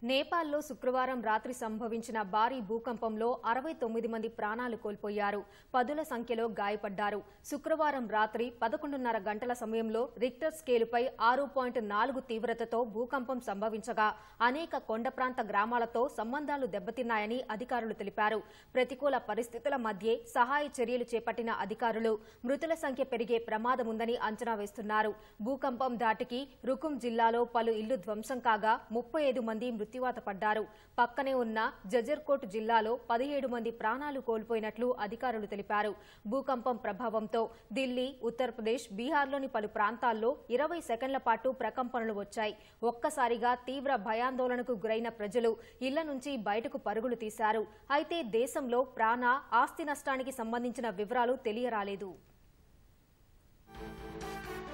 నేపాల్లో శుక్రవారం రాత్రి సంభవించిన భారీ భూకంపంలో అరవై తొమ్మిది మంది ప్రాణాలు కోల్పోయారు పదుల సంఖ్యలో గాయపడ్డారు శుక్రవారం రాత్రి పదకొండున్నర గంటల సమయంలో రిక్టర్ స్కేలుపై ఆరు పాయింట్ నాలుగు తీవ్రతతో భూకంపం సంభవించగా అనేక కొండ ప్రాంత గ్రామాలతో సంబంధాలు దెబ్బతిన్నాయని అధికారులు తెలిపారు ప్రతికూల పరిస్థితుల మధ్యే సహాయ చర్యలు చేపట్టిన అధికారులు మృతుల సంఖ్య పెరిగే ప్రమాదముందని అంచనా వేస్తున్నారు భూకంపం దాటికి రుకుం జిల్లాలో పలు ఇళ్లు ధ్వంసం కాగా ముప్పై ఐదు మంది మృత్యువాత పడ్డారు పక్కనే ఉన్న జజర్కోట్ జిల్లాలో పదిహేడు మంది ప్రాణాలు కోల్పోయినట్లు అధికారులు తెలిపారు భూకంపం ప్రభావంతో ఢిల్లీ ఉత్తరప్రదేశ్ బీహార్లోని పలు ప్రాంతాల్లో ఇరవై సెకండ్ల పాటు ప్రకంపనలు వచ్చాయి ఒక్కసారిగా తీవ్ర భయాందోళనకు గురైన ప్రజలు ఇళ్ల నుంచి బయటకు పరుగులు తీశారు అయితే దేశంలో ప్రాణ ఆస్తి నష్టానికి సంబంధించిన వివరాలు తెలియరాలేదు